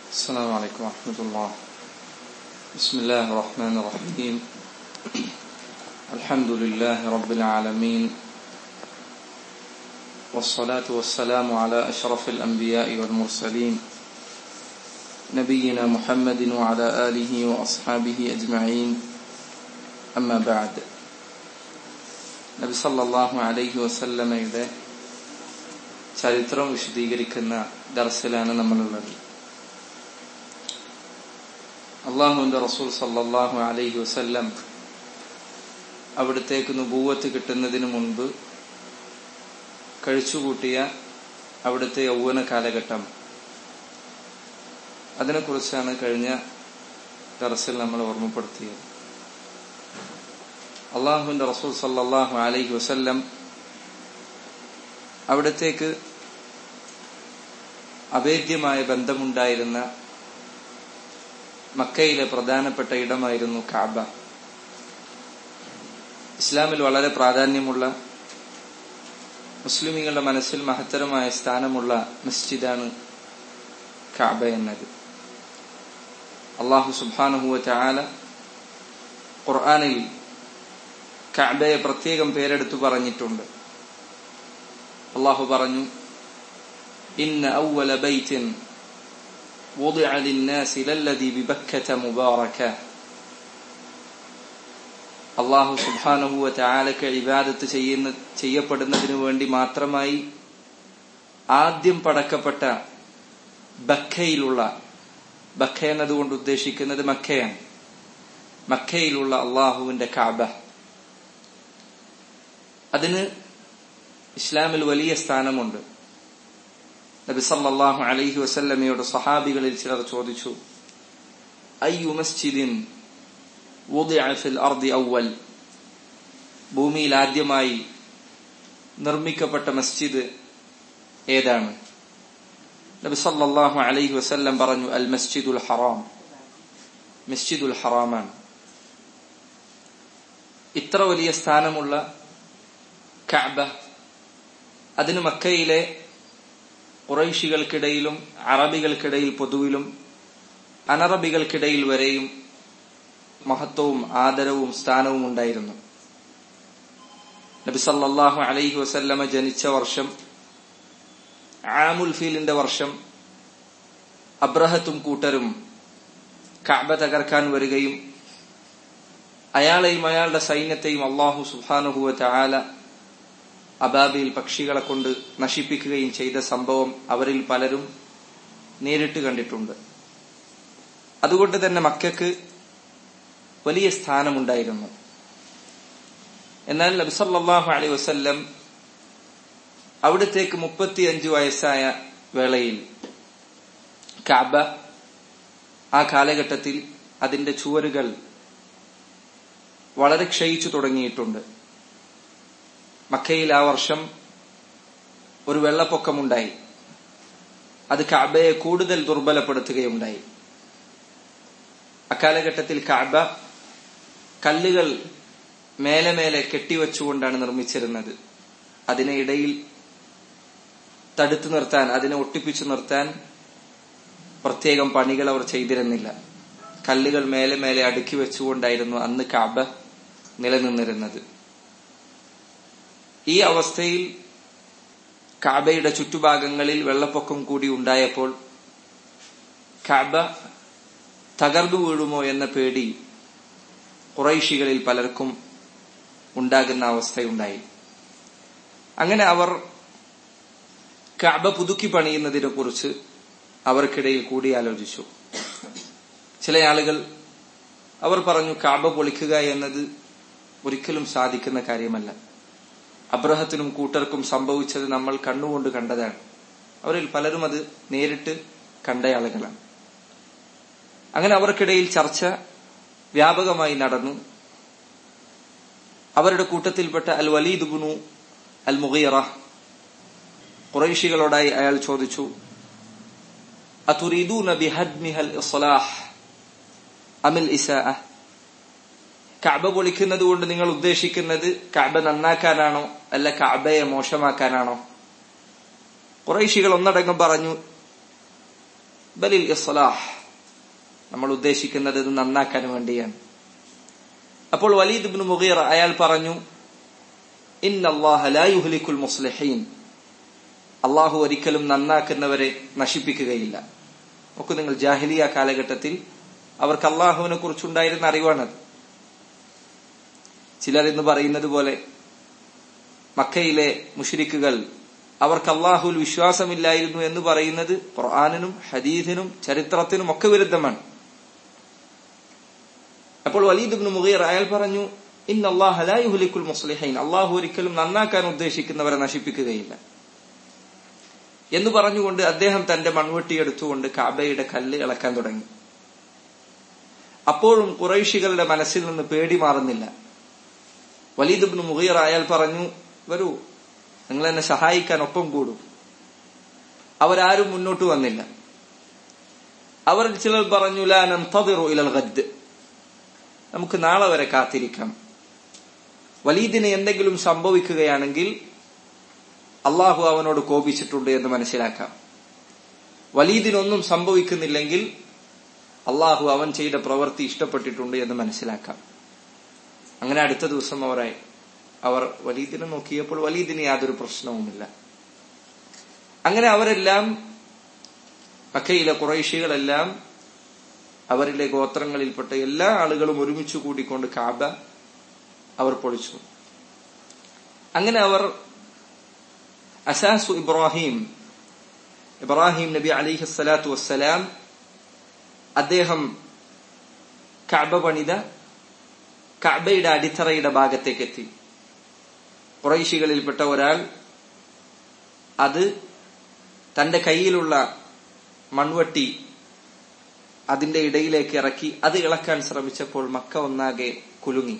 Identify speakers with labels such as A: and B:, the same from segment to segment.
A: السلام عليكم ورحمة الله بسم الله الرحمن الرحيم الحمد لله رب العالمين والصلاة والسلام على أشرف الأنبياء والمرسلين نبينا محمد وعلى آله وأصحابه أجمعين أما بعد നബി സല്ലല്ലാഹു അലൈഹി വസല്ലമയുടെ ചരിത്രം വിശദീകരിക്കുന്ന ദർസിലാണ് നമ്മളുള്ളത് അള്ളാഹുവിന്റെ റസൂൽ സല്ലല്ലാഹു അലൈഹി വസല്ലം അവിടത്തേക്ക് നുപൂവത്ത് കിട്ടുന്നതിന് മുൻപ് കഴിച്ചുകൂട്ടിയ അവിടുത്തെ യൗവന കാലഘട്ടം അതിനെക്കുറിച്ചാണ് കഴിഞ്ഞ ദർസിൽ നമ്മൾ ഓർമ്മപ്പെടുത്തിയത് അള്ളാഹുവിന്റെ റസൂൽ സല്ലാഹു അലൈഹി വസല്ലം അവിടത്തേക്ക് അഭേദ്യമായ ബന്ധമുണ്ടായിരുന്ന മക്കയിലെ പ്രധാനപ്പെട്ട ഇടമായിരുന്നു കാബ ഇസ്ലാമിൽ വളരെ പ്രാധാന്യമുള്ള മുസ്ലിമുകളുടെ മനസ്സിൽ മഹത്തരമായ സ്ഥാനമുള്ള മസ്ജിദാണ് കാബ എന്നത് അള്ളാഹു സുബാനുഹുവ ചാല ഖുർആാനിൽ കഅബയെ പ്രത്യേകം പേരെടുത്തു പറഞ്ഞിട്ടുണ്ട് അള്ളാഹു പറഞ്ഞു ഇന്ന ഔവല ബൈത്തിൻ وضع للناس للذي ببكة مباركة അള്ളാഹു സുബാനുഹുവ ചാലക്ക് ഇബാദത്ത് ചെയ്യുന്ന ചെയ്യപ്പെടുന്നതിനു വേണ്ടി മാത്രമായി ആദ്യം പടക്കപ്പെട്ട ബക്കയിലുള്ള ബക്ക എന്നതുകൊണ്ട് ഉദ്ദേശിക്കുന്നത് മക്കയാണ് മക്കയിലുള്ള അള്ളാഹുവിന്റെ കാബ അതിന് ഇസ്ലാമിൽ വലിയ സ്ഥാനമുണ്ട് നബി സല്ലല്ലാഹു അലൈഹി വസല്ലമയുടെ സഹാബികളിൽ ചിലർ ചോദിച്ചു അയ്യു മസ്ജിദിൻ ഫിൽ അർദി അവൽ ഭൂമിയിൽ ആദ്യമായി നിർമ്മിക്കപ്പെട്ട മസ്ജിദ് ഏതാണ് നബി സല്ലല്ലാഹു അലൈഹി വസല്ലം പറഞ്ഞു അൽ മസ്ജിദുൽ ഹറാം മസ്ജിദുൽ ഹറാമാണ് ഇത്ര വലിയ സ്ഥാനമുള്ള കഅബ അതിന് മക്കയിലെ കുറൈശികൾക്കിടയിലും അറബികൾക്കിടയിൽ പൊതുവിലും അനറബികൾക്കിടയിൽ വരെയും മഹത്വവും ആദരവും സ്ഥാനവും ഉണ്ടായിരുന്നു നബി സല്ലല്ലാഹു അലൈഹി വസല്ലമ ജനിച്ച വർഷം ആമുൽ ഫീലിന്റെ വർഷം അബ്രഹത്തും കൂട്ടരും കഅബ തകർക്കാൻ വരികയും അയാളെയും അയാളുടെ സൈന്യത്തെയും അള്ളാഹു സുഹാനുഹുവ ചാല അബാബിയിൽ പക്ഷികളെ കൊണ്ട് നശിപ്പിക്കുകയും ചെയ്ത സംഭവം അവരിൽ പലരും നേരിട്ട് കണ്ടിട്ടുണ്ട് അതുകൊണ്ട് തന്നെ മക്കൾക്ക് വലിയ സ്ഥാനമുണ്ടായിരുന്നു എന്നാൽ നബിസല്ലാഹു അലൈ വസ്ല്ലം അവിടത്തേക്ക് മുപ്പത്തിയഞ്ചു വയസ്സായ വേളയിൽ കാബ ആ കാലഘട്ടത്തിൽ അതിന്റെ ചുവരുകൾ വളരെ ക്ഷയിച്ചു തുടങ്ങിയിട്ടുണ്ട് മക്കയിൽ ആ വർഷം ഒരു വെള്ളപ്പൊക്കമുണ്ടായി അത് കാബയെ കൂടുതൽ ദുർബലപ്പെടുത്തുകയുണ്ടായി അക്കാലഘട്ടത്തിൽ കാബ കല്ലുകൾ മേലെ മേലെ കെട്ടിവെച്ചുകൊണ്ടാണ് നിർമ്മിച്ചിരുന്നത് അതിനെ ഇടയിൽ തടുത്തു നിർത്താൻ അതിനെ ഒട്ടിപ്പിച്ചു നിർത്താൻ പ്രത്യേകം പണികൾ അവർ ചെയ്തിരുന്നില്ല കല്ലുകൾ മേലെ മേലെ അടുക്കി വെച്ചുകൊണ്ടായിരുന്നു അന്ന് കാബ നിലനിന്നിരുന്നത് ഈ അവസ്ഥയിൽ കാബയുടെ ചുറ്റുഭാഗങ്ങളിൽ വെള്ളപ്പൊക്കം കൂടി ഉണ്ടായപ്പോൾ കാബ തകർന്നു വീഴുമോ എന്ന പേടി കുറൈശികളിൽ പലർക്കും ഉണ്ടാകുന്ന അവസ്ഥയുണ്ടായി അങ്ങനെ അവർ കാബ പുതുക്കി പണിയുന്നതിനെ കുറിച്ച് അവർക്കിടയിൽ കൂടിയാലോചിച്ചു ചില ആളുകൾ അവർ പറഞ്ഞു കാബ പൊളിക്കുക എന്നത് ഒരിക്കലും സാധിക്കുന്ന കാര്യമല്ല അബ്രഹത്തിനും കൂട്ടർക്കും സംഭവിച്ചത് നമ്മൾ കണ്ണുകൊണ്ട് കണ്ടതാണ് അവരിൽ പലരും അത് നേരിട്ട് കണ്ട ആളുകളാണ് അങ്ങനെ അവർക്കിടയിൽ ചർച്ച വ്യാപകമായി നടന്നു അവരുടെ കൂട്ടത്തിൽപ്പെട്ട അൽ വലീദ് ബുനു അൽ മുഗീറ കുറൈശികളോടായി അയാൾ ചോദിച്ചു അതുരീദൂന ബിഹദ്മിഹൽ ഇസ്ലാഹ് അമിൽ ഇസാ കഅബ പൊളിക്കുന്നത് കൊണ്ട് നിങ്ങൾ ഉദ്ദേശിക്കുന്നത് കഅബ നന്നാക്കാനാണോ അല്ല കഅബയെ മോശമാക്കാനാണോ കുറേശികൾ ഒന്നടങ്കം പറഞ്ഞു ബലിൽ ഇസ്ലാഹ് നമ്മൾ ഉദ്ദേശിക്കുന്നത് ഇത് നന്നാക്കാൻ വേണ്ടിയാണ് അപ്പോൾ വലീദ് ഇബ്നു മുഗീർ അയാൾ പറഞ്ഞു ഇന്നല്ലാഹ ലാ യുഹ്ലിക്കുൽ മുസ്ലിഹീൻ അള്ളാഹു ഒരിക്കലും നന്നാക്കുന്നവരെ നശിപ്പിക്കുകയില്ല നോക്കൂ നിങ്ങൾ ജാഹിലിയ കാലഘട്ടത്തിൽ അവർക്ക് അള്ളാഹുവിനെ കുറിച്ചുണ്ടായിരുന്ന അറിവാണത് ചിലർ ഇന്ന് പറയുന്നത് പോലെ മക്കയിലെ മുഷിരിക്കുകൾ അവർക്ക് അള്ളാഹുൽ വിശ്വാസമില്ലായിരുന്നു എന്ന് പറയുന്നത് ഖുർആാനിനും ഹദീദിനും ചരിത്രത്തിനും ഒക്കെ വിരുദ്ധമാണ് അപ്പോൾ വലീദ് ഇബ്നു മുഗീർ അയാൾ പറഞ്ഞു ഇൻ അള്ളാഹുലിക്കുൽ മുസ്ലിഹൈൻ അള്ളാഹു ഒരിക്കലും നന്നാക്കാൻ ഉദ്ദേശിക്കുന്നവരെ നശിപ്പിക്കുകയില്ല എന്ന് പറഞ്ഞുകൊണ്ട് അദ്ദേഹം തന്റെ മൺവെട്ടി എടുത്തുകൊണ്ട് കാബയുടെ കല്ല് ഇളക്കാൻ തുടങ്ങി അപ്പോഴും കുറൈശികളുടെ മനസ്സിൽ നിന്ന് പേടി മാറുന്നില്ല വലീദ് ഇബ്നു മുഗീർ അയാൾ പറഞ്ഞു വരൂ നിങ്ങൾ എന്നെ സഹായിക്കാൻ ഒപ്പം കൂടും അവരാരും മുന്നോട്ട് വന്നില്ല അവർ ചിലർ പറഞ്ഞു ലാനം തതിറു ഇലൽ ഗദ് നമുക്ക് നാളെ വരെ കാത്തിരിക്കാം വലീദിന് എന്തെങ്കിലും സംഭവിക്കുകയാണെങ്കിൽ അള്ളാഹു അവനോട് കോപിച്ചിട്ടുണ്ട് എന്ന് മനസ്സിലാക്കാം വലീദിനൊന്നും സംഭവിക്കുന്നില്ലെങ്കിൽ അള്ളാഹു അവൻ ചെയ്ത പ്രവൃത്തി ഇഷ്ടപ്പെട്ടിട്ടുണ്ട് എന്ന് മനസ്സിലാക്കാം അങ്ങനെ അടുത്ത ദിവസം അവരെ അവർ വലീദിനെ നോക്കിയപ്പോൾ വലീദിന് യാതൊരു പ്രശ്നവുമില്ല അങ്ങനെ അവരെല്ലാം മക്കയിലെ കുറേശികളെല്ലാം അവരിലെ ഗോത്രങ്ങളിൽപ്പെട്ട എല്ലാ ആളുകളും ഒരുമിച്ച് കൂടിക്കൊണ്ട് കാബ അവർ പൊളിച്ചു അങ്ങനെ അവർ അസാസു ഇബ്രാഹിം ഇബ്രാഹിം നബി അലിഹി സ്വലാത്തു വസ്സലാം അദ്ദേഹം കഅബ പണിത കഅബയുടെ അടിത്തറയുടെ ഭാഗത്തേക്ക് എത്തി കുറൈശികളിൽപ്പെട്ട ഒരാൾ അത് തന്റെ കയ്യിലുള്ള മൺവട്ടി അതിന്റെ ഇടയിലേക്ക് ഇറക്കി അത് ഇളക്കാൻ ശ്രമിച്ചപ്പോൾ മക്ക ഒന്നാകെ കുലുങ്ങി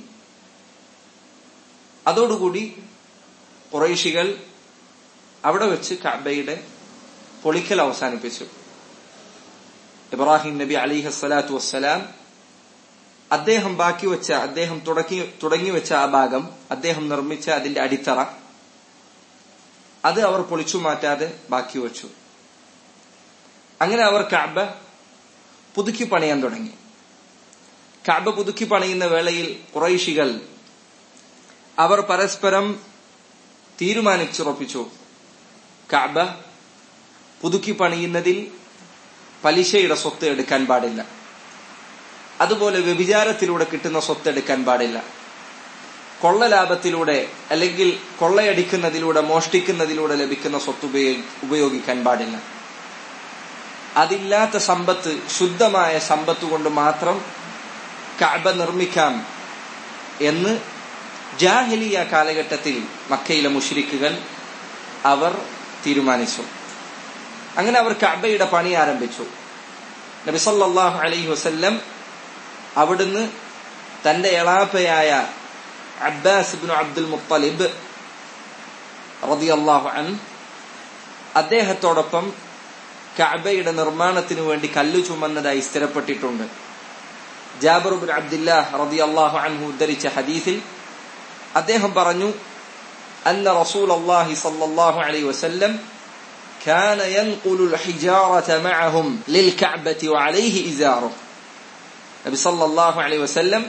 A: അതോടുകൂടി കുറേശികൾ അവിടെ വെച്ച് കഅബയുടെ പൊളിക്കൽ അവസാനിപ്പിച്ചു ഇബ്രാഹിം നബി അലിഹി സ്വലാത്തു വസ്സലാം അദ്ദേഹം ബാക്കി വെച്ച അദ്ദേഹം തുടങ്ങി തുടങ്ങി വെച്ച ആ ഭാഗം അദ്ദേഹം നിർമ്മിച്ച അതിന്റെ അടിത്തറ അത് അവർ പൊളിച്ചു മാറ്റാതെ ബാക്കി വെച്ചു അങ്ങനെ അവർ കഅബ പുതുക്കി പണിയാൻ തുടങ്ങി കഅബ പുതുക്കി പണിയുന്ന വേളയിൽ കുറൈശികൾ അവർ പരസ്പരം തീരുമാനിച്ചുറപ്പിച്ചു കഅബ പുതുക്കി പണിയുന്നതിൽ പലിശയുടെ സ്വത്ത് എടുക്കാൻ പാടില്ല അതുപോലെ വ്യഭിചാരത്തിലൂടെ കിട്ടുന്ന സ്വത്ത് എടുക്കാൻ പാടില്ല കൊള്ള ലാഭത്തിലൂടെ അല്ലെങ്കിൽ കൊള്ളയടിക്കുന്നതിലൂടെ മോഷ്ടിക്കുന്നതിലൂടെ ലഭിക്കുന്ന സ്വത്ത് ഉപയോഗിക്കാൻ പാടില്ല അതില്ലാത്ത സമ്പത്ത് ശുദ്ധമായ സമ്പത്ത് കൊണ്ട് മാത്രം കഅബ നിർമ്മിക്കാം എന്ന് ജാഹിലിയ കാലഘട്ടത്തിൽ മക്കയിലെ മുഷ്രിക്കുകൾ അവർ തീരുമാനിച്ചു അങ്ങനെ അവർ കഅബയുടെ പണി ആരംഭിച്ചു നബി സല്ലല്ലാഹു അലൈഹി വസല്ലം അവിടുന്ന് തന്റെ എളാപ്പയായ അബ്ബാസ് ഇബ്നു അബ്ദുൽ മുത്തലിബ് റളിയല്ലാഹു അൻ അദ്ദേഹത്തോടൊപ്പം കഅബയുടെ നിർമ്മാണത്തിനു വേണ്ടി കല്ല് ചുമന്നതായി സ്ഥിരപ്പെട്ടിട്ടുണ്ട് ജാബിർ ബിൻ അബ്ദുല്ലാഹ് റളിയല്ലാഹു അൻഹു ഉദ്ധരിച്ച ഹദീസിൽ അദ്ദേഹം പറഞ്ഞു അന്ന റസൂൽ അള്ളാഹി സല്ലല്ലാഹു അലൈഹി വസല്ലം كان ينقل الحجارة معهم للكعبة وعليه إزاره നബി സല്ലല്ലാഹു അലൈഹി വസല്ലം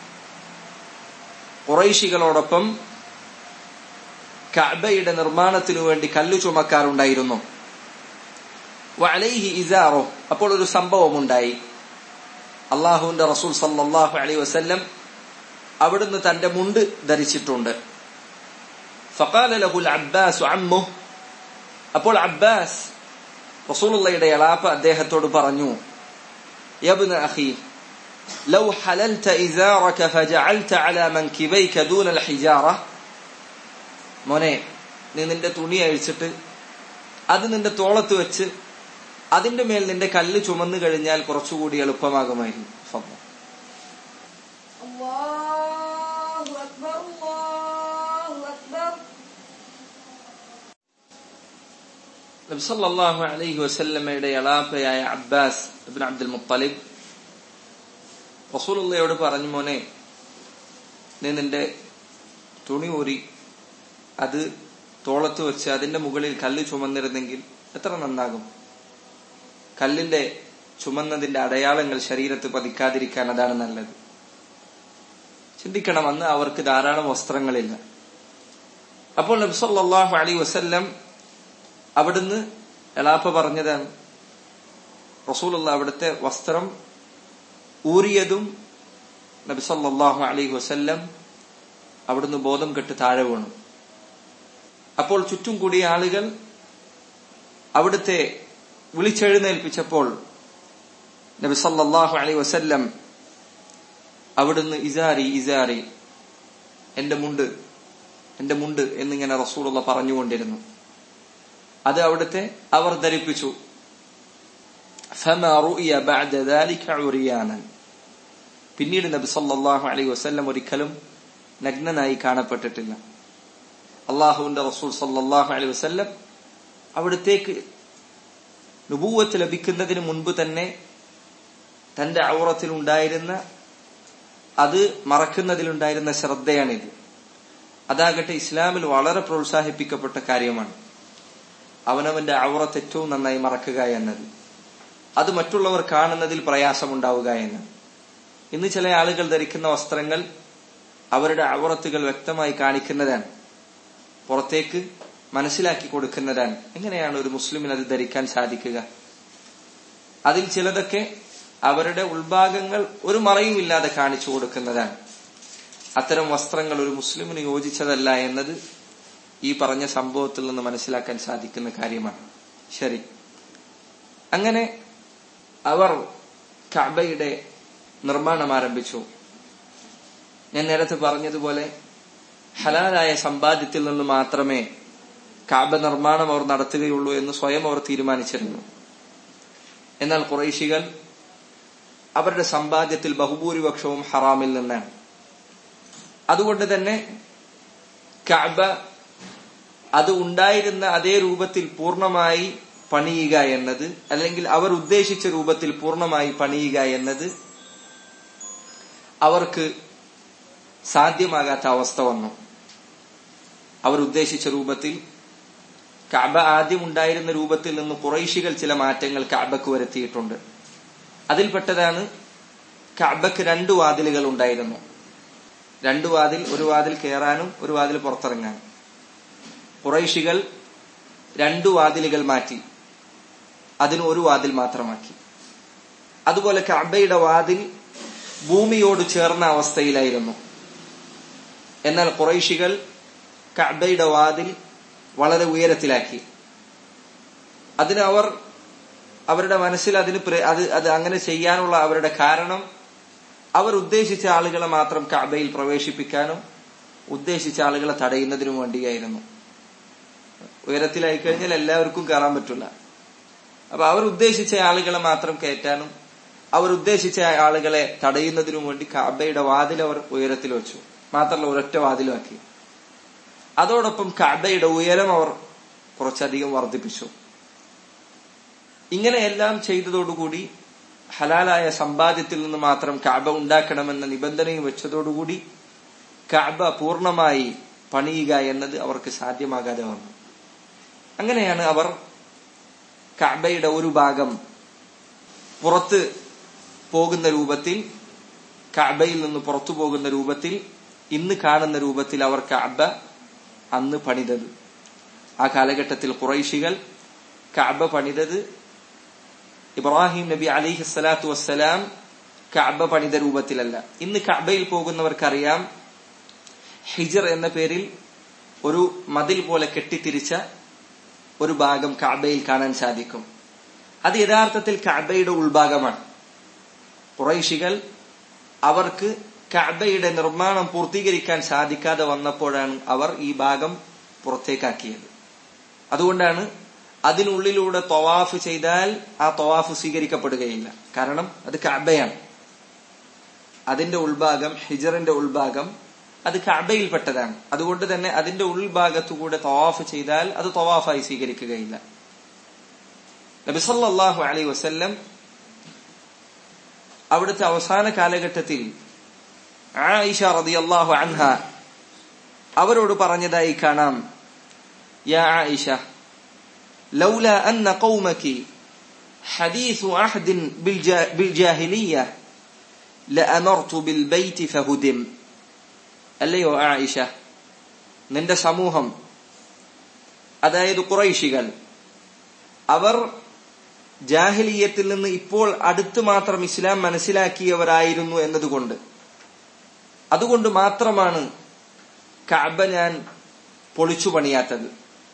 A: കുറൈശികളോടൊപ്പം കഅബയുടെ നിർമ്മാണത്തിനു വേണ്ടി കല്ലു ചുമക്കാറുണ്ടായിരുന്നു വഅലൈഹി ഇസാറോ അപ്പോൾ ഒരു സംഭവം ഉണ്ടായി അള്ളാഹുവിന്റെ റസൂൽ സല്ലല്ലാഹു അലൈഹി വസല്ലം അവിടുന്ന് തന്റെ മുണ്ട് ധരിച്ചിട്ടുണ്ട് ഫഖാല ലഹുൽ അബ്ബാസ് അമ്മു അപ്പോൾ അബ്ബാസ് റസൂലുള്ളയുടെ എളാപ്പ അദ്ദേഹത്തോട് പറഞ്ഞു യബ്ന അഖി لو حللت إزارك فجعلت على منكبيك دون الحجارة മോനെ നീ നിന്റെ തുണി അഴിച്ചിട്ട് അത് നിന്റെ തോളത്ത് വെച്ച് അതിന്റെ മേൽ നിന്റെ കല്ല് ചുമന്നു കഴിഞ്ഞാൽ കുറച്ചുകൂടി എളുപ്പമാകുമായിരുന്നു ഫضل
B: الله أكبر الله أكبر
A: നബി സല്ലല്ലാഹു അലൈഹി വസല്ലമയുടെ എളാപ്പയായ അബ്ബാസ് ഇബ്നു അബ്ദുൽ മുത്തലിബ് റസൂലുള്ളയോട് പറഞ്ഞു മോനെ നീ നിന്റെ തുണി ഊരി അത് തോളത്ത് വെച്ച് അതിന്റെ മുകളിൽ കല്ല് ചുമന്നിരുന്നെങ്കിൽ എത്ര നന്നാകും കല്ലിന്റെ ചുമന്നതിന്റെ അടയാളങ്ങൾ ശരീരത്ത് പതിക്കാതിരിക്കാൻ അതാണ് നല്ലത് ചിന്തിക്കണം അന്ന് അവർക്ക് ധാരാളം വസ്ത്രങ്ങളില്ല അപ്പോൾ നബ്സല്ലാഹു അലൈ വസല്ലം അവിടുന്ന് എളാപ്പ പറഞ്ഞതാണ് റസൂലുള്ള അവിടുത്തെ വസ്ത്രം ഊറിയതും നബിസല്ലാഹു അലൈഹി വസല്ലം അവിടുന്ന് ബോധം കെട്ട് താഴെ വീണു അപ്പോൾ ചുറ്റും കൂടിയ ആളുകൾ അവിടുത്തെ വിളിച്ചെഴുന്നേൽപ്പിച്ചപ്പോൾ നബി സല്ലല്ലാഹു അലൈഹി വസല്ലം അവിടുന്ന് ഇസാരി ഇസാരി എന്റെ മുണ്ട് എന്റെ മുണ്ട് എന്നിങ്ങനെ റസൂലുള്ള പറഞ്ഞുകൊണ്ടിരുന്നു അത് അവിടുത്തെ അവർ ധരിപ്പിച്ചു فما رؤي بعد ذلك عريانا പിന്നീട് നബി സല്ലല്ലാഹു അലൈഹി വസല്ലം ഒരിക്കലും നഗ്നനായി കാണപ്പെട്ടിട്ടില്ല അള്ളാഹുവിന്റെ റസൂൽ സല്ലല്ലാഹു അലൈഹി വസല്ലം അവിടത്തേക്ക് നുബൂവത്ത് ലഭിക്കുന്നതിന് മുൻപ് തന്നെ തന്റെ ഔറത്തിൽ ഉണ്ടായിരുന്ന അത് മറക്കുന്നതിലുണ്ടായിരുന്ന ശ്രദ്ധയാണിത് അതാകട്ടെ ഇസ്ലാമിൽ വളരെ പ്രോത്സാഹിപ്പിക്കപ്പെട്ട കാര്യമാണ് അവനവന്റെ ഔറത്ത് ഏറ്റവും നന്നായി മറക്കുക എന്നത് അത് മറ്റുള്ളവർ കാണുന്നതിൽ പ്രയാസമുണ്ടാവുക എന്ന് ഇന്ന് ചില ആളുകൾ ധരിക്കുന്ന വസ്ത്രങ്ങൾ അവരുടെ ഔറത്തുകൾ വ്യക്തമായി കാണിക്കുന്നതാണ് പുറത്തേക്ക് മനസ്സിലാക്കി കൊടുക്കുന്നതാണ് എങ്ങനെയാണ് ഒരു മുസ്ലിമിന് അത് ധരിക്കാൻ സാധിക്കുക അതിൽ ചിലതൊക്കെ അവരുടെ ഉൾഭാഗങ്ങൾ ഒരു മറയുമില്ലാതെ കാണിച്ചു കൊടുക്കുന്നതാണ് അത്തരം വസ്ത്രങ്ങൾ ഒരു മുസ്ലിമിന് യോജിച്ചതല്ല എന്നത് ഈ പറഞ്ഞ സംഭവത്തിൽ നിന്ന് മനസ്സിലാക്കാൻ സാധിക്കുന്ന കാര്യമാണ് ശരി അങ്ങനെ അവർ കഅബയുടെ നിർമ്മാണം ആരംഭിച്ചു ഞാൻ നേരത്തെ പറഞ്ഞതുപോലെ ഹലാലായ സമ്പാദ്യത്തിൽ നിന്ന് മാത്രമേ കാബ നിർമ്മാണം അവർ നടത്തുകയുള്ളൂ എന്ന് സ്വയം അവർ തീരുമാനിച്ചിരുന്നു എന്നാൽ കുറേശികൾ അവരുടെ സമ്പാദ്യത്തിൽ ബഹുഭൂരിപക്ഷവും ഹറാമിൽ നിന്നാണ് അതുകൊണ്ട് തന്നെ കാബ അത് ഉണ്ടായിരുന്ന അതേ രൂപത്തിൽ പൂർണ്ണമായി പണിയുക എന്നത് അല്ലെങ്കിൽ അവർ ഉദ്ദേശിച്ച രൂപത്തിൽ പൂർണ്ണമായി പണിയുക എന്നത് അവർക്ക് സാധ്യമാകാത്ത അവസ്ഥ വന്നു അവർ ഉദ്ദേശിച്ച രൂപത്തിൽ കാബ ആദ്യം ഉണ്ടായിരുന്ന രൂപത്തിൽ നിന്ന് കുറൈശികൾ ചില മാറ്റങ്ങൾ കാബക്ക് വരുത്തിയിട്ടുണ്ട് അതിൽപ്പെട്ടതാണ് കാബക്ക് രണ്ട് വാതിലുകൾ ഉണ്ടായിരുന്നു രണ്ട് വാതിൽ ഒരു വാതിൽ കയറാനും ഒരു വാതിൽ പുറത്തിറങ്ങാനും കുറൈശികൾ രണ്ടു വാതിലുകൾ മാറ്റി അതിന് ഒരു വാതിൽ മാത്രമാക്കി അതുപോലെ കഅബയുടെ വാതിൽ ഭൂമിയോട് ചേർന്ന അവസ്ഥയിലായിരുന്നു എന്നാൽ കുറൈശികൾ കഅബയുടെ വാതിൽ വളരെ ഉയരത്തിലാക്കി അതിന് അവർ അവരുടെ മനസ്സിൽ അതിന് പ്ര- അത് അത് അങ്ങനെ ചെയ്യാനുള്ള അവരുടെ കാരണം അവർ ഉദ്ദേശിച്ച ആളുകളെ മാത്രം കഅബയിൽ പ്രവേശിപ്പിക്കാനും ഉദ്ദേശിച്ച ആളുകളെ തടയുന്നതിനും വേണ്ടിയായിരുന്നു ഉയരത്തിലായി കഴിഞ്ഞാൽ എല്ലാവർക്കും കയറാൻ പറ്റില്ല അപ്പൊ അവർ ഉദ്ദേശിച്ച ആളുകളെ മാത്രം കയറ്റാനും അവർ ഉദ്ദേശിച്ച ആളുകളെ തടയുന്നതിനും വേണ്ടി കാബയുടെ വാതിൽ അവർ ഉയരത്തിൽ വെച്ചു മാത്രമല്ല ഒരൊറ്റ വാതിലുമാക്കി അതോടൊപ്പം കാബയുടെ ഉയരം അവർ കുറച്ചധികം വർദ്ധിപ്പിച്ചു ഇങ്ങനെയെല്ലാം ചെയ്തതോടുകൂടി ഹലാലായ സമ്പാദ്യത്തിൽ നിന്ന് മാത്രം കാബ ഉണ്ടാക്കണമെന്ന നിബന്ധനയും വെച്ചതോടുകൂടി കാബ പൂർണ്ണമായി പണിയുക എന്നത് അവർക്ക് സാധ്യമാകാതെ വന്നു അങ്ങനെയാണ് അവർ കാബയുടെ ഒരു ഭാഗം പുറത്ത് പോകുന്ന രൂപത്തിൽ കാബയിൽ നിന്ന് പുറത്തു പോകുന്ന രൂപത്തിൽ ഇന്ന് കാണുന്ന രൂപത്തിൽ അവർ കാബ അന്ന് പണിതത് ആ കാലഘട്ടത്തിൽ കുറൈശികൾ കാബ പണിതത് ഇബ്രാഹിം നബി അലിഹി സ്വലാത്തു വസ്സലാം കാബ പണിത രൂപത്തിലല്ല ഇന്ന് കാബയിൽ പോകുന്നവർക്കറിയാം ഹിജർ എന്ന പേരിൽ ഒരു മതിൽ പോലെ കെട്ടിത്തിരിച്ച ഒരു ഭാഗം കാബയിൽ കാണാൻ സാധിക്കും അത് യഥാർത്ഥത്തിൽ കാബയുടെ ഉൾഭാഗമാണ് കുറൈശികൾ അവർക്ക് കാബയുടെ നിർമ്മാണം പൂർത്തീകരിക്കാൻ സാധിക്കാതെ വന്നപ്പോഴാണ് അവർ ഈ ഭാഗം പുറത്തേക്കാക്കിയത് അതുകൊണ്ടാണ് അതിനുള്ളിലൂടെ തൊവാഫ് ചെയ്താൽ ആ തൊവാഫ് സ്വീകരിക്കപ്പെടുകയില്ല കാരണം അത് കാബയാണ് അതിന്റെ ഉൾഭാഗം ഹിജറിന്റെ ഉൾഭാഗം അത് കാബയിൽപ്പെട്ടതാണ് അതുകൊണ്ട് തന്നെ അതിന്റെ ഉൾഭാഗത്തുകൂടെ തവാഫ് ചെയ്താൽ അത് തവാഫായി സ്വീകരിക്കുകയില്ല നബിസല്ലാഹു അലൈ വസല്ലം അവിടുത്തെ അവസാന കാലഘട്ടത്തിൽ ആയിഷ റളിയല്ലാഹു അൻഹ അവരോട് പറഞ്ഞതായി കാണാം യാ ആയിഷ ലൗല അന്ന ഖൗമകി حديث عهد بالجا- بالجاهلية لأمرت بالبيت فهدم അല്ലയോ ആയിഷ നിന്റെ സമൂഹം അതായത് കുറൈശികൾ അവർ ജാഹിലീയത്തിൽ നിന്ന് ഇപ്പോൾ അടുത്ത് മാത്രം ഇസ്ലാം മനസ്സിലാക്കിയവരായിരുന്നു എന്നതുകൊണ്ട് അതുകൊണ്ട് മാത്രമാണ് കഅബ ഞാൻ പൊളിച്ചു പണിയാത്തത്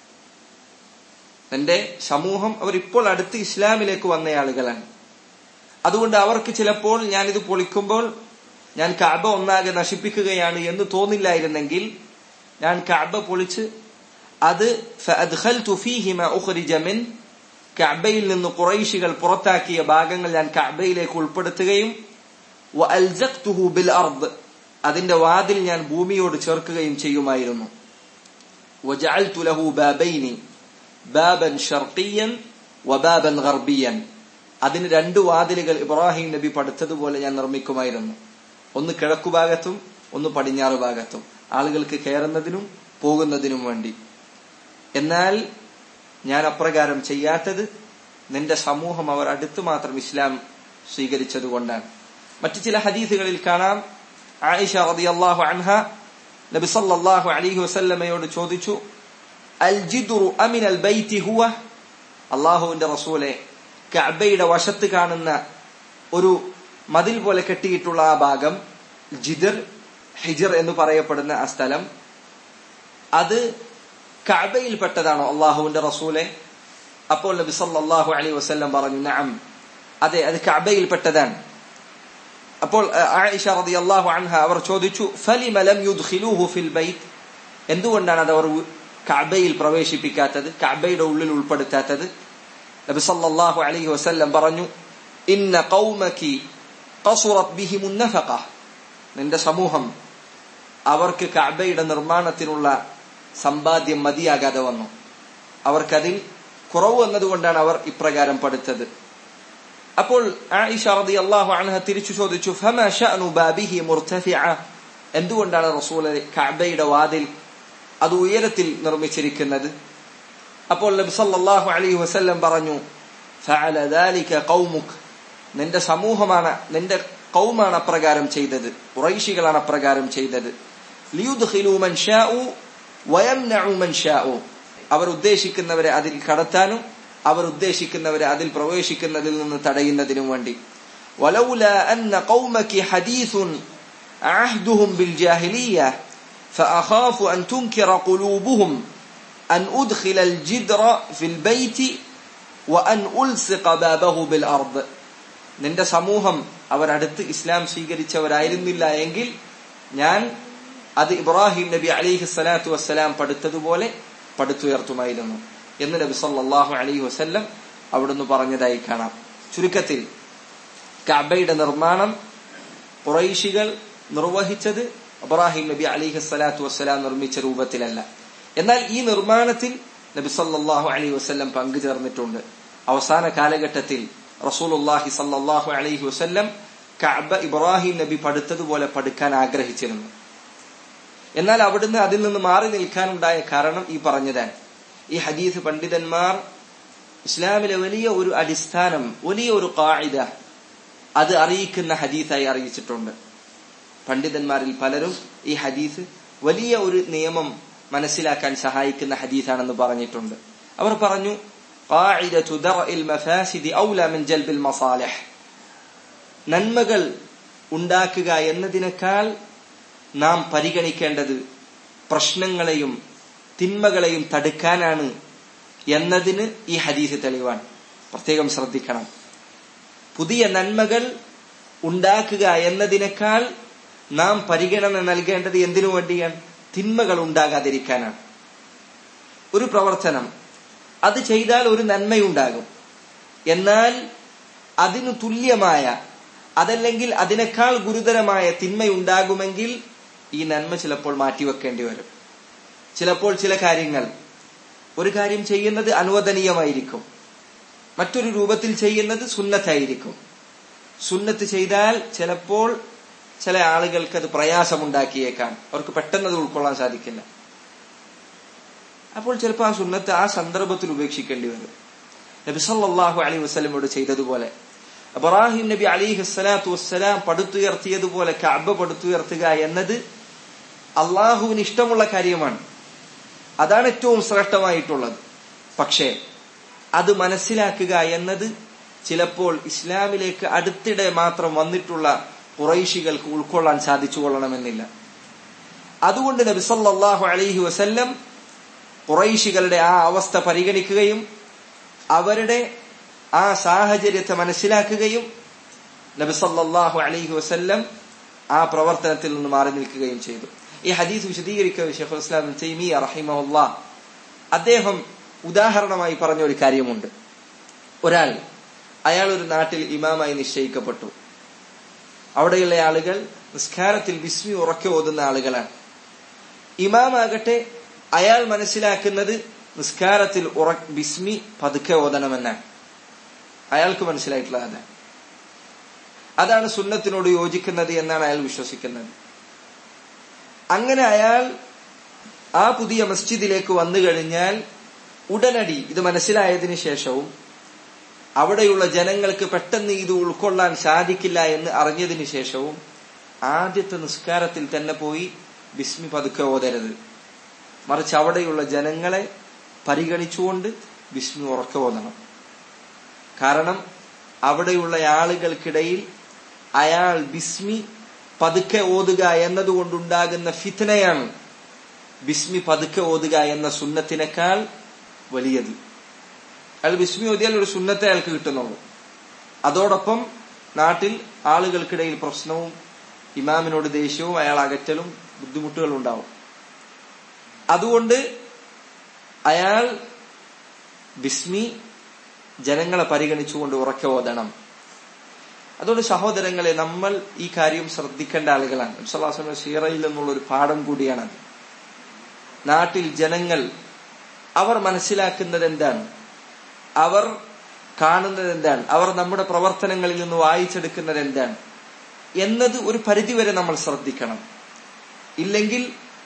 A: എന്റെ സമൂഹം അവർ ഇപ്പോൾ അടുത്ത് ഇസ്ലാമിലേക്ക് വന്ന ആളുകളാണ് അതുകൊണ്ട് അവർക്ക് ചിലപ്പോൾ ഞാനിത് പൊളിക്കുമ്പോൾ ഞാൻ കഅബ ഒന്നാകെ നശിപ്പിക്കുകയാണ് എന്ന് തോന്നില്ലായിരുന്നെങ്കിൽ ഞാൻ കഅബ പൊളിച്ച് അത് فأدخلت فيه ما أخرج منه കഅബയിൽ നിന്ന് കുറൈശികൾ പുറത്താക്കിയ ഭാഗങ്ങൾ ഞാൻ കഅബയിലേക്ക് ഉൾപ്പെടുത്തുകയും وألزقته بالأرض അതിന്റെ വാതിൽ ഞാൻ ഭൂമിയോട് ചേർക്കുകയും ചെയ്യുമായിരുന്നു وجعلت له بابين بابا شرقيا وبابا غربيا അതിന് രണ്ട് വാതിലുകൾ ഇബ്രാഹിം നബി പടുത്തതുപോലെ ഞാൻ നിർമ്മിക്കുമായിരുന്നു ഒന്ന് കിഴക്കു ഭാഗത്തും ഒന്ന് പടിഞ്ഞാറ് ഭാഗത്തും ആളുകൾക്ക് കയറുന്നതിനും പോകുന്നതിനും വേണ്ടി എന്നാൽ ഞാൻ അപ്രകാരം ചെയ്യാത്തത് നിന്റെ സമൂഹം അവർ അടുത്ത് മാത്രം ഇസ്ലാം സ്വീകരിച്ചതുകൊണ്ടാണ് മറ്റു ചില ഹദീസുകളിൽ കാണാം ആയിഷ റളിയല്ലാഹു അൻഹ നബി സല്ലല്ലാഹു അലൈഹി വസല്ലമയോട് ചോദിച്ചു അൽ ജിദ്റു അമിനൽ ബൈത്തി ഹുവ അള്ളാഹുവിന്റെ റസൂലെ കഅബയുടെ വശത്ത് കാണുന്ന ഒരു മതിൽ പോലെ കെട്ടിയിട്ടുള്ള ആ ഭാഗം ജിദർ ഹിജർ എന്ന് പറയപ്പെടുന്ന ആ സ്ഥലം അത് കഅബയിൽപ്പെട്ടതാണോ അള്ളാഹുവിന്റെ റസൂലെ അപ്പോൾ നബി സല്ലല്ലാഹു അലൈഹി വസല്ലം പറഞ്ഞു നഅം അതെ അത് കഅബയിൽപ്പെട്ടതാണ് അപ്പോൾ അഹ്, ആയിഷ റളിയല്ലാഹു അൻഹ അവർ ചോദിച്ചു ഫലിമ ലം യുദ്ഖിലൂഹു ഫിൽ ബൈത്ത് എന്തുകൊണ്ടാണ് അത് അവർ ഉ- കഅബയിൽ പ്രവേശിപ്പിക്കാത്തത് കഅബയുടെ ഉള്ളിൽ ഉൾപ്പെടുത്താത്തത് നബി സല്ലല്ലാഹു അലൈഹി വസല്ലം പറഞ്ഞു ഇന്ന ഖൗമകി ഖസുറത് ബിഹിമുൻ നഫഖ നിന്റെ സമൂഹം അവർക്ക് കഅബയുടെ നിർമ്മാണത്തിനുള്ള സമ്പാദ്യം മതിയാകാതെ വന്നു അവർക്കതിൽ കുറവ് വന്നതുകൊണ്ടാണ് അവർ ഇപ്രകാരം പടുത്തത് അപ്പോൾ ആയിഷ റളിയല്ലാഹു അൻഹ തിരിച്ചു ചോദിച്ചു ഫമാ ശഅനു ബാബിഹി മുർതഫിഅ എന്തുകൊണ്ടാണ് റസൂൽ കഅബയുടെ വാതിൽ അത് ഉയരത്തിൽ നിർമ്മിച്ചിരിക്കുന്നത് അപ്പോൾ നബി സല്ലല്ലാഹു അലൈഹി വസല്ലം പറഞ്ഞു ഫഅല ദാലിക ഖൗമുക് നിന്റെ സമൂഹമാണ് നിന്റെ കൗമാണ് അപ്രകാരം ചെയ്തത് കുറൈശികളാണ് അപ്രകാരം ചെയ്തത് ലിയുദ്ഖിലു മൻ ഷാഉ വയംനഉ മൻ ഷാഉ അവർ ഉദ്ദേശിക്കുന്നവരെ അതിൽ കടത്താനും അവർ ഉദ്ദേശിക്കുന്നവരെ അതിൽ പ്രവേശിക്കുന്നതിൽ നിന്ന് തടയുന്നതിനും വേണ്ടി ولولا أن قومك حديث عهدهم بالجاهلية فأخاف أن تنكر قلوبهم أن أدخل الجدر في البيت وأن ألصق بابه بالأرض നിന്റെ സമൂഹം അവർ അടുത്ത് ഇസ്ലാം സ്വീകരിച്ചവരായിരുന്നില്ല എങ്കിൽ ഞാൻ അത് ഇബ്രാഹിം നബി അലിഹി സ്വലാത്തു വസ്സലാം പടുത്തതുപോലെ പടുത്തുയർത്തുമായിരുന്നു എന്ന് നബി സല്ലല്ലാഹു അലൈഹി വസല്ലം അവിടുന്ന് പറഞ്ഞതായി കാണാം ചുരുക്കത്തിൽ കഅബയുടെ നിർമ്മാണം കുറൈശികൾ നിർവഹിച്ചത് ഇബ്രാഹിം നബി അലിഹി സ്വലാത്തു വസ്സലാം നിർമ്മിച്ച രൂപത്തിലല്ല എന്നാൽ ഈ നിർമ്മാണത്തിൽ നബി സല്ലല്ലാഹു അലൈഹി വസല്ലം പങ്കുചേർന്നിട്ടുണ്ട് അവസാന കാലഘട്ടത്തിൽ റസൂലുള്ളാഹി സല്ലല്ലാഹു അലൈഹി വസല്ലം കഅബ ഇബ്രാഹിം നബി പടുത്തതുപോലെ പടുക്കാൻ ആഗ്രഹിച്ചിരുന്നു എന്നാൽ അവിടുന്ന് അതിൽ നിന്ന് മാറി നിൽക്കാനുണ്ടായ കാരണം ഈ പറഞ്ഞതാണ് ഈ ഹദീസ് പണ്ഡിതന്മാർ ഇസ്ലാമിലെ വലിയ ഒരു അടിസ്ഥാനം വലിയ ഒരു കായിക അത് അറിയിക്കുന്ന ഹദീസായി അറിയിച്ചിട്ടുണ്ട് പണ്ഡിതന്മാരിൽ പലരും ഈ ഹദീസ് വലിയ ഒരു നിയമം മനസ്സിലാക്കാൻ സഹായിക്കുന്ന ഹദീസാണെന്ന് പറഞ്ഞിട്ടുണ്ട് അവർ പറഞ്ഞു قاعدة درء المفاسد أولى من جلب المصالح നന്മകൾ ഉണ്ടാക്കുക എന്നതിനേക്കാൾ നാം പരിഗണിക്കേണ്ടത് പ്രശ്നങ്ങളെയും തിന്മകളെയും തടുക്കാനാണ് എന്നതിന് ഈ ഹദീസ് തെളിവാണ് പ്രത്യേകം ശ്രദ്ധിക്കണം പുതിയ നന്മകൾ ഉണ്ടാക്കുക എന്നതിനേക്കാൾ നാം പരിഗണന നൽകേണ്ടത് എന്തിനു വേണ്ടിയാണ് തിന്മകൾ ഉണ്ടാകാതിരിക്കാനാണ് ഒരു പ്രവർത്തനം അത് ചെയ്താൽ ഒരു നന്മയുണ്ടാകും എന്നാൽ അതിനു തുല്യമായ അതല്ലെങ്കിൽ അതിനേക്കാൾ ഗുരുതരമായ തിന്മയുണ്ടാകുമെങ്കിൽ ഈ നന്മ ചിലപ്പോൾ മാറ്റിവെക്കേണ്ടി വരും ചിലപ്പോൾ ചില കാര്യങ്ങൾ ഒരു കാര്യം ചെയ്യുന്നത് അനുവദനീയമായിരിക്കും മറ്റൊരു രൂപത്തിൽ ചെയ്യുന്നത് സുന്നത്തായിരിക്കും സുന്നത്ത് ചെയ്താൽ ചിലപ്പോൾ ചില ആളുകൾക്ക് അത് പ്രയാസമുണ്ടാക്കിയേക്കാം അവർക്ക് പെട്ടെന്ന് അത് ഉൾക്കൊള്ളാൻ സാധിക്കില്ല അപ്പോൾ ചിലപ്പോൾ ആ സുന്നത്ത് ആ സന്ദർഭത്തിൽ ഉപേക്ഷിക്കേണ്ടി വരും നബി സല്ലല്ലാഹു അലൈഹി വസല്ലമയോട് ചെയ്തതുപോലെ ഇബ്രാഹിം നബി അലിഹി സ്വലാത്തു വസ്സലാം പടുത്തുയർത്തിയതുപോലെ കഅബ പടുത്തുയർത്തുക എന്നത് അള്ളാഹുവിന് ഇഷ്ടമുള്ള കാര്യമാണ് അതാണ് ഏറ്റവും ശ്രേഷ്ഠമായിട്ടുള്ളത് പക്ഷേ അത് മനസ്സിലാക്കുക എന്നത് ചിലപ്പോൾ ഇസ്ലാമിലേക്ക് അടുത്തിടെ മാത്രം വന്നിട്ടുള്ള കുറൈശികൾക്ക് ഉൾക്കൊള്ളാൻ സാധിച്ചു കൊള്ളണമെന്നില്ല അതുകൊണ്ട് നബി സല്ലല്ലാഹു അലൈഹി വസല്ലം കുറൈശികളുടെ ആ അവസ്ഥ പരിഗണിക്കുകയും അവരുടെ ആ സാഹചര്യത്തെ മനസ്സിലാക്കുകയും നബി സല്ലല്ലാഹു അലൈഹി വസല്ലം ആ പ്രവർത്തനത്തിൽ നിന്ന് മാറി നിൽക്കുകയും ചെയ്തു ഈ ഹദീസ് വിശദീകരിക്കുക ഷെയ്ഖുൽ ഇസ്ലാം തൈമിയ റഹിമഹുല്ല അദ്ദേഹം ഉദാഹരണമായി പറഞ്ഞ ഒരു കാര്യമുണ്ട് ഒരാൾ അയാൾ ഒരു നാട്ടിൽ ഇമാമായി നിശ്ചയിക്കപ്പെട്ടു അവിടെയുള്ള ആളുകൾ നിസ്കാരത്തിൽ ബിസ്മി ഉറക്കെ ഓതുന്ന ആളുകളാണ് ഇമാമാകട്ടെ അയാൾ മനസ്സിലാക്കുന്നത് നിസ്കാരത്തിൽ ഉറ ബിസ്മി പതുക്കെ ഓതണമെന്നാണ് അയാൾക്ക് മനസ്സിലായിട്ടുള്ള അതാണ് അതാണ് സുന്നത്തിനോട് യോജിക്കുന്നത് എന്നാണ് അയാൾ വിശ്വസിക്കുന്നത് അങ്ങനെ അയാൾ ആ പുതിയ മസ്ജിദിലേക്ക് വന്നു കഴിഞ്ഞാൽ ഉടനടി ഇത് മനസ്സിലായതിനു ശേഷവും അവിടെയുള്ള ജനങ്ങൾക്ക് പെട്ടെന്ന് ഇത് ഉൾക്കൊള്ളാൻ സാധിക്കില്ല എന്ന് അറിഞ്ഞതിന് ശേഷവും ആദ്യത്തെ നിസ്കാരത്തിൽ തന്നെ പോയി ബിസ്മി പതുക്കെ ഓതരുത് മറിച്ച് അവിടെയുള്ള ജനങ്ങളെ പരിഗണിച്ചുകൊണ്ട് ബിസ്മി ഉറക്കെ ഓതണം കാരണം അവിടെയുള്ള ആളുകൾക്കിടയിൽ അയാൾ ബിസ്മി പതുക്കെ ഓതുക എന്നതുകൊണ്ടുണ്ടാകുന്ന ഫിത്തനയാണ് ബിസ്മി പതുക്കെ ഓതുക എന്ന സുന്നത്തിനേക്കാൾ വലിയത് അയാൾ ബിസ്മി ഓതിയാൽ ഒരു സുന്നത്തെ അയാൾക്ക് കിട്ടുന്നുള്ളൂ അതോടൊപ്പം നാട്ടിൽ ആളുകൾക്കിടയിൽ പ്രശ്നവും ഇമാമിനോട് ദേഷ്യവും അയാൾ അകറ്റലും ബുദ്ധിമുട്ടുകളും ഉണ്ടാവും അതുകൊണ്ട് അയാൾ ബിസ്മി ജനങ്ങളെ പരിഗണിച്ചുകൊണ്ട് ഉറക്കെ ഓതണം അതുകൊണ്ട് സഹോദരങ്ങളെ നമ്മൾ ഈ കാര്യം ശ്രദ്ധിക്കേണ്ട ആളുകളാണ് നബ്സല്ലാസ്ലമ ഷീറയിൽ നിന്നുള്ള ഒരു പാഠം കൂടിയാണത് നാട്ടിൽ ജനങ്ങൾ അവർ മനസ്സിലാക്കുന്നത് എന്താണ് അവർ കാണുന്നത് എന്താണ് അവർ നമ്മുടെ പ്രവർത്തനങ്ങളിൽ നിന്ന് വായിച്ചെടുക്കുന്നത് എന്താണ് എന്നത് ഒരു പരിധിവരെ നമ്മൾ ശ്രദ്ധിക്കണം ഇല്ലെങ്കിൽ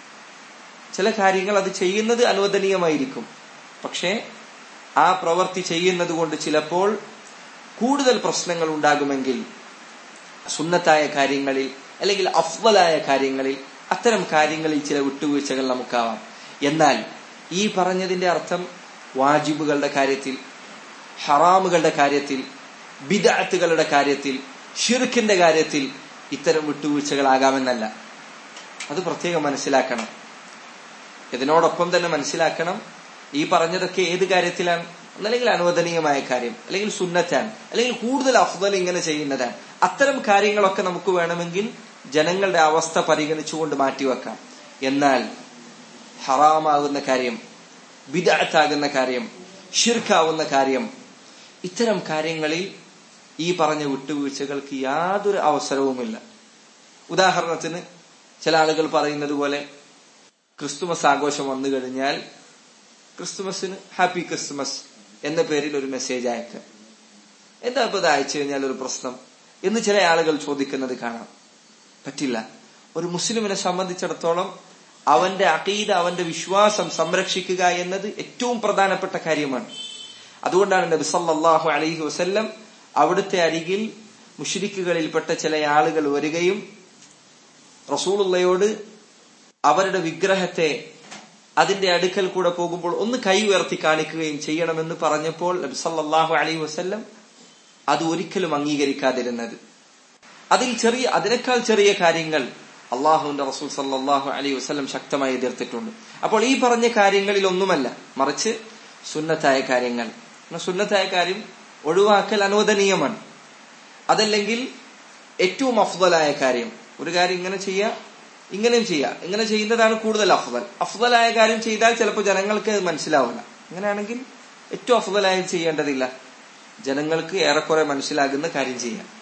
A: ചില കാര്യങ്ങൾ അത് ചെയ്യുന്നത് അനുവദനീയമായിരിക്കും പക്ഷേ ആ പ്രവൃത്തി ചെയ്യുന്നത് കൊണ്ട് ചിലപ്പോൾ കൂടുതൽ പ്രശ്നങ്ങൾ ഉണ്ടാകുമെങ്കിൽ സുന്നത്തായ കാര്യങ്ങളിൽ അല്ലെങ്കിൽ അഫ്വലായ കാര്യങ്ങളിൽ അത്തരം കാര്യങ്ങളിൽ ചില വിട്ടുവീഴ്ചകൾ നമുക്കാവാം എന്നാൽ ഈ പറഞ്ഞതിന്റെ അർത്ഥം വാജിബുകളുടെ കാര്യത്തിൽ ഹറാമുകളുടെ കാര്യത്തിൽ ബിദഅത്തുകളുടെ കാര്യത്തിൽ ഷിർക്കിന്റെ കാര്യത്തിൽ ഇത്തരം വിട്ടുവീഴ്ചകളാകാമെന്നല്ല അത് പ്രത്യേകം മനസ്സിലാക്കണം ഇതിനോടൊപ്പം തന്നെ മനസ്സിലാക്കണം ഈ പറഞ്ഞതൊക്കെ ഏത് കാര്യത്തിലാണ് ഒന്നല്ലെങ്കിൽ അനുവദനീയമായ കാര്യം അല്ലെങ്കിൽ സുന്നറ്റാണ് അല്ലെങ്കിൽ കൂടുതൽ അഫ്ദൽ ഇങ്ങനെ ചെയ്യുന്നതാണ് അത്തരം കാര്യങ്ങളൊക്കെ നമുക്ക് വേണമെങ്കിൽ ജനങ്ങളുടെ അവസ്ഥ പരിഗണിച്ചുകൊണ്ട് മാറ്റിവെക്കാം എന്നാൽ ഹറാമാകുന്ന കാര്യം ബിദഅത്താകുന്ന കാര്യം ഷിർക്കാവുന്ന കാര്യം ഇത്തരം കാര്യങ്ങളിൽ ഈ പറഞ്ഞ വിട്ടുവീഴ്ചകൾക്ക് യാതൊരു അവസരവുമില്ല ഉദാഹരണത്തിന് ചില ആളുകൾ പറയുന്നത് പോലെ ക്രിസ്തുമസ് ആഘോഷം വന്നു കഴിഞ്ഞാൽ ക്രിസ്തുമസിന് ഹാപ്പി ക്രിസ്തുമസ് എന്ന പേരിൽ ഒരു മെസ്സേജ് അയക്കുക എന്താ ഇപ്പൊ ഇത് അയച്ചു കഴിഞ്ഞാൽ ഒരു പ്രശ്നം എന്ന് ചില ആളുകൾ ചോദിക്കുന്നത് കാണാം പറ്റില്ല ഒരു മുസ്ലിമിനെ സംബന്ധിച്ചിടത്തോളം അവന്റെ അഖീദ അവന്റെ വിശ്വാസം സംരക്ഷിക്കുക എന്നത് ഏറ്റവും പ്രധാനപ്പെട്ട കാര്യമാണ് അതുകൊണ്ടാണ് നബി സല്ലല്ലാഹു അലൈഹി വസല്ലം അവിടുത്തെ അരികിൽ മുഷിരിക്കുകളിൽപ്പെട്ട ചില ആളുകൾ വരികയും റസൂലുള്ളയോട് അവരുടെ വിഗ്രഹത്തെ അതിന്റെ അടുക്കൽ കൂടെ പോകുമ്പോൾ ഒന്ന് കൈ ഉയർത്തി കാണിക്കുകയും ചെയ്യണമെന്ന് പറഞ്ഞപ്പോൾ നബി സല്ലല്ലാഹു അലൈഹി വസല്ലം അത് ഒരിക്കലും അംഗീകരിക്കാതിരുന്നത് അതിൽ ചെറിയ അതിനേക്കാൾ ചെറിയ കാര്യങ്ങൾ അള്ളാഹുവിന്റെ റസൂൽ സല്ലല്ലാഹു അലൈഹി വസല്ലം ശക്തമായി എതിർത്തിട്ടുണ്ട് അപ്പോൾ ഈ പറഞ്ഞ കാര്യങ്ങളിൽ ഒന്നുമല്ല മറിച്ച് സുന്നത്തായ കാര്യങ്ങൾ സുന്നത്തായ കാര്യം ഒഴിവാക്കൽ അനുവദനീയമാണ് അതല്ലെങ്കിൽ ഏറ്റവും അഫ്ദലായ കാര്യം ഒരു കാര്യം ഇങ്ങനെ ചെയ്യുക ഇങ്ങനെയും ചെയ്യുക ഇങ്ങനെ ചെയ്യുന്നതാണ് കൂടുതൽ അഫ്ദൽ അഫ്ദലായ കാര്യം ചെയ്താൽ ചിലപ്പോൾ ജനങ്ങൾക്ക് അത് മനസ്സിലാവില്ല അങ്ങനെയാണെങ്കിൽ ഏറ്റവും അഫ്ദലായ ചെയ്യേണ്ടതില്ല ജനങ്ങൾക്ക് ഏറെക്കുറെ മനസ്സിലാകുന്ന കാര്യം ചെയ്യാം